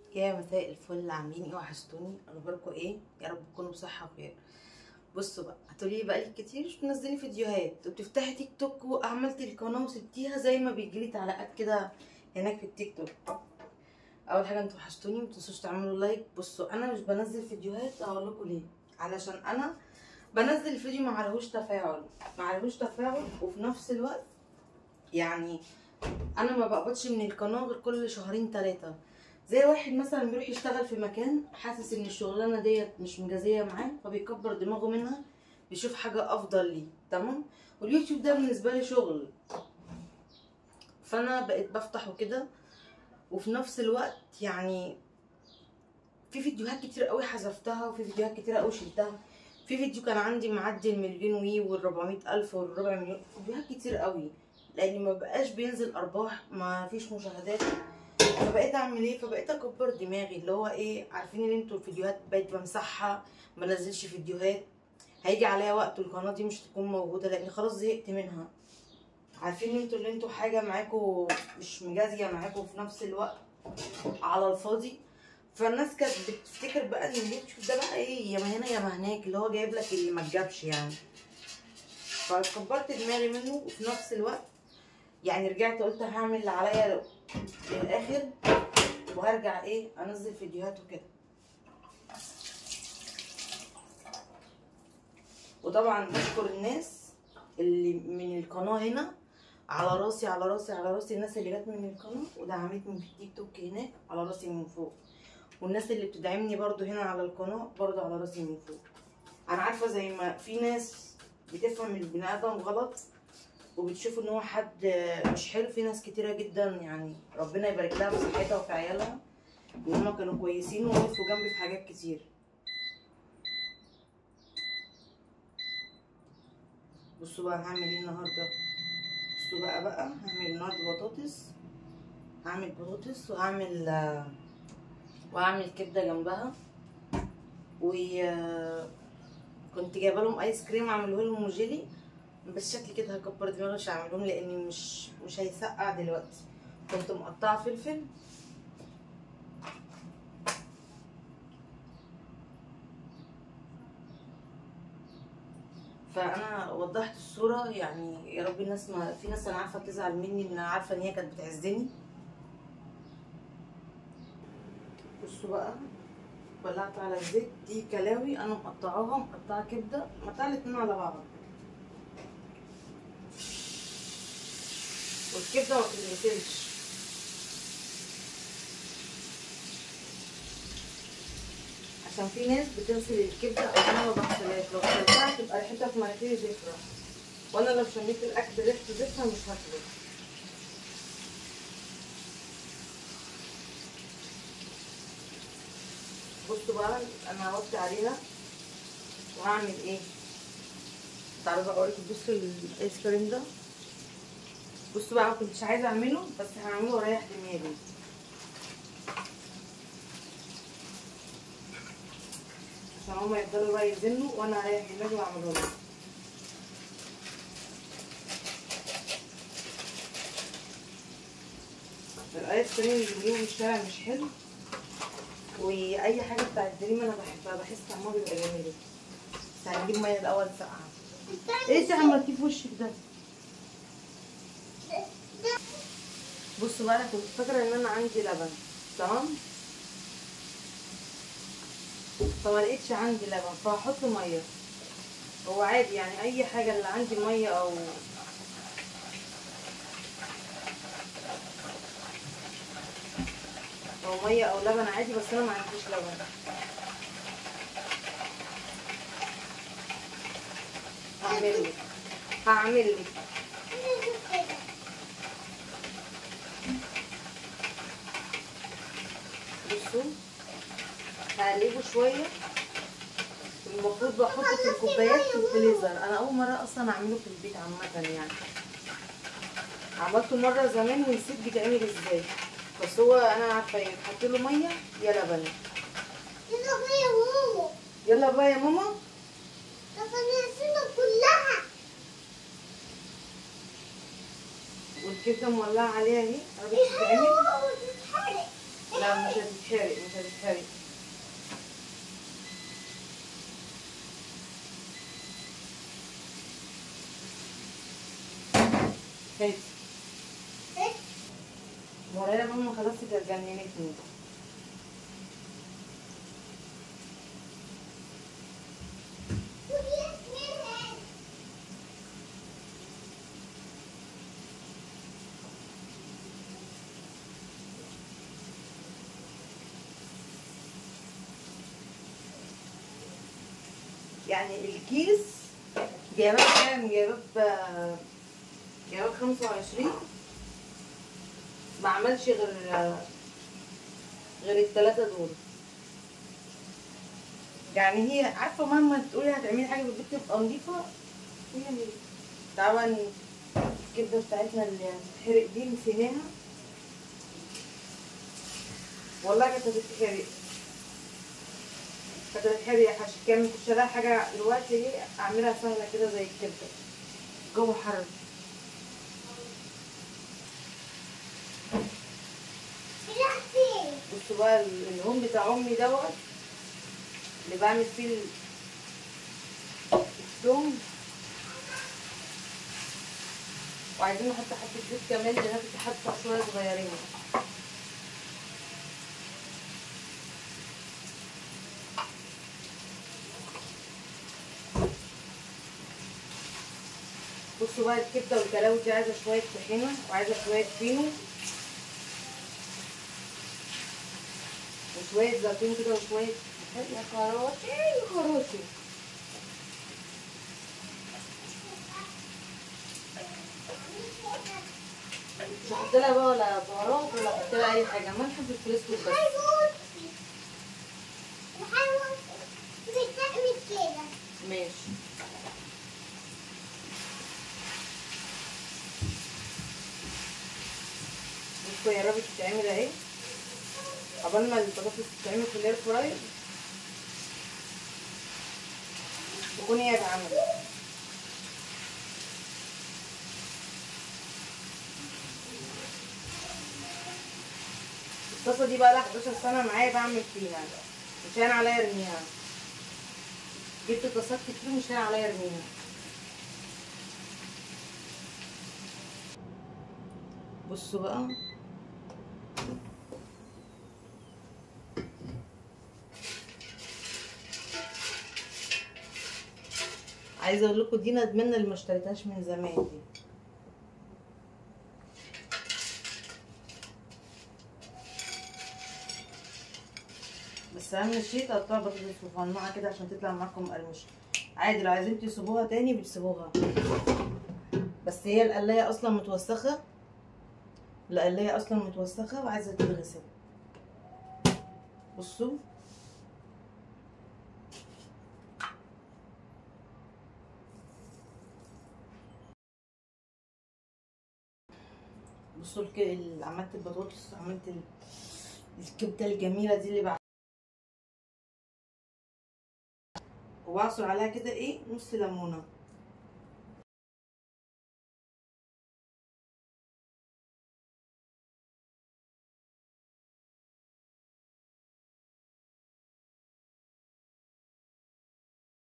يا مساء الفل عاملين ايه وحشتوني اخباركم ايه يا رب تكونوا بصحه وخير بصوا بقى هتقولي لي بقالك كتير مش بتنزلي فيديوهات وبتفتحي تيك توك وعملتي القناه وسبتيها زي ما بيجيلي تعليقات كده هناك في التيك توك اول حاجه انتوا وحشتوني متنسوش تعملوا لايك بصوا انا مش بنزل فيديوهات اقول لكم ليه علشان انا بنزل الفيديو ما عليهوش تفاعل ما عليهوش تفاعل وفي نفس الوقت يعني انا ما بقبضش من القناه غير كل شهرين ثلاثه زي واحد مثلا بيروح يشتغل في مكان حاسس ان الشغلانه ديت مش مجازيه معاه فبيكبر دماغه منها بيشوف حاجه افضل ليه تمام واليوتيوب ده بالنسبه لي شغل فانا بقيت بفتحه كده وفي نفس الوقت يعني في فيديوهات كتير قوي حذفتها وفي فيديوهات كتير قوي شلتها في فيديو كان عندي معدي المليون وي وال400 الف والربع مليون فيديوهات كتير قوي لان ما بقاش بينزل ارباح ما فيش مشاهدات فبقيت اعمل ايه فبقيت اكبر دماغي اللي هو ايه عارفين ان انتوا الفيديوهات بقيت بمسحها ما نزلش فيديوهات هيجي عليا وقت القناه دي مش تكون موجوده لان خلاص زهقت منها عارفين انتوا اللي انتوا حاجه معاكوا مش مجازيه معاكوا في نفس الوقت على الفاضي فالناس كانت بتفتكر بقى ان اليوتيوب ده بقى ايه يا ما هنا يا ما هناك اللي هو جايب لك اللي ما تجابش يعني فكبرت دماغي منه وفي نفس الوقت يعني رجعت قلت هعمل اللي عليا للاخر وهرجع ايه انزل فيديوهات وكده وطبعا بشكر الناس اللي من القناه هنا على راسي على راسي على راسي الناس اللي جت من القناه ودعمتني في التيك توك هناك على راسي من فوق والناس اللي بتدعمني برضو هنا على القناه برضو على راسي من فوق انا عارفه زي ما في ناس بتفهم البني ادم غلط وبتشوف ان هو حد مش حلو في ناس كتيره جدا يعني ربنا يبارك لها في صحتها وفي عيالها ان هم كانوا كويسين ووقفوا جنبي في حاجات كتير بصوا بقى هعمل ايه النهارده بصوا بقى بقى هعمل النهارده بطاطس هعمل بطاطس وهعمل وهعمل كبده جنبها و كنت جايبه لهم ايس كريم اعمله لهم جيلي بس شكلي كده هكبر دماغي مش هعملهم لاني مش مش هيسقع دلوقتي كنت مقطعه فلفل فانا وضحت الصوره يعني يا رب الناس ما في ناس انا عارفه بتزعل مني ان انا عارفه ان هي كانت بتعزني بصوا بقى ولعت على الزيت دي كلاوي انا مقطعاها مقطعه كبده مقطعه الاتنين على بعض والكبده ما بتتغسلش عشان في ناس بتغسل الكبده انا ما بغسلهاش لو غسلتها تبقى ريحتها في مناخيري زفره وانا لو شميت الاكل ريحته زفره مش هاكله بصوا بقى انا هوطي عليها وهعمل ايه تعالوا بقى اوريكم بصوا الايس كريم ده بصوا بقى ما كنتش عايزه اعمله بس هعمله واريح دماغي عشان هما يفضلوا بقى يزنوا وانا اريح دماغي واعمله لهم الايس كريم اللي بيجيبه من الشارع مش حلو واي حاجه بتاعت دريم انا بحبها بحس طعمها بيبقى جميل بس هنجيب ميه الاول ساقعه ايه انت عملتيه في وشك ده بصوا بقى انا كنت فاكره ان انا عندي لبن تمام فما لقيتش عندي لبن فهحط ميه هو عادي يعني اي حاجه اللي عندي ميه او او ميه او لبن عادي بس انا ما عنديش لبن هعمل لك هعمل لك بصوا هقلبه شويه المفروض بحطه في الكوبايات في الفريزر انا اول مره اصلا اعمله في البيت عامه يعني عملته مره زمان ونسيت بيتعمل ازاي بس هو انا عارفه يتحط له ميه يا لبن يلا بقى يا ماما يلا بقى يا ماما تفنسنا كلها والكبده مولعه عليها اهي قربت ايه تتعمل حلوة وتتحرق لا مش هتتحرق مش هتتحرق هات إيه؟ مولانا ماما خلاص كانت جننتني يعني الكيس جايباه كام جايباه ب- جايباه بخمسة وعشرين ما عملش غير غير التلاتة دول يعني هي عارفة مهما تقولي هتعملي حاجة في البيت تبقى نضيفة هي هي طبعا الكبدة بتاعتنا اللي هتتحرق دي نسيناها والله كانت هتتحرق كانت هتتحرق يا حاج كان مش لها حاجة دلوقتي ايه اعملها سهلة كده زي الكبدة جو حر بصوا بقى الهون بتاع امي دوت اللي بعمل فيه ال- الثوم وعايزين نحط حبة زيت كمان لان انا كنت حاطة شوية صغيرين بصوا بقى الكبدة والكلاوي دي عايزة شوية طحينة وعايزة شوية فينو وشوية زيتون كده وشوية يا خراشي يا خراشي مش هحط لها بقى ولا بهارات ولا احط لها اي حاجة ملح وفلفل اسود بس ماشي بصوا يا رب تتعمل اهي قبل ما البطاطس تتعمل في الاير فراير تكون هي اتعملت الطاسه دي بقى لها 11 سنه معايا بعمل فيها مش هين عليا ارميها جبت طاسات كتير مش هين عليا ارميها بصوا بقى عايزه اقول لكم دي ندمانه اللي ما اشتريتهاش من زمان دي بس اهم شيء تقطعوا بطاطس مصنعه كده عشان تطلع معاكم مقرمشه عادي لو عايزين تسيبوها تاني بتسيبوها بس هي القلايه اصلا متوسخه القلايه اصلا متوسخه وعايزه تتغسل بصوا بصوا الك... ال- عملت البطاطس عملت ال... الكبده الجميله دي اللي بعد وبعصر عليها كده ايه نص ليمونه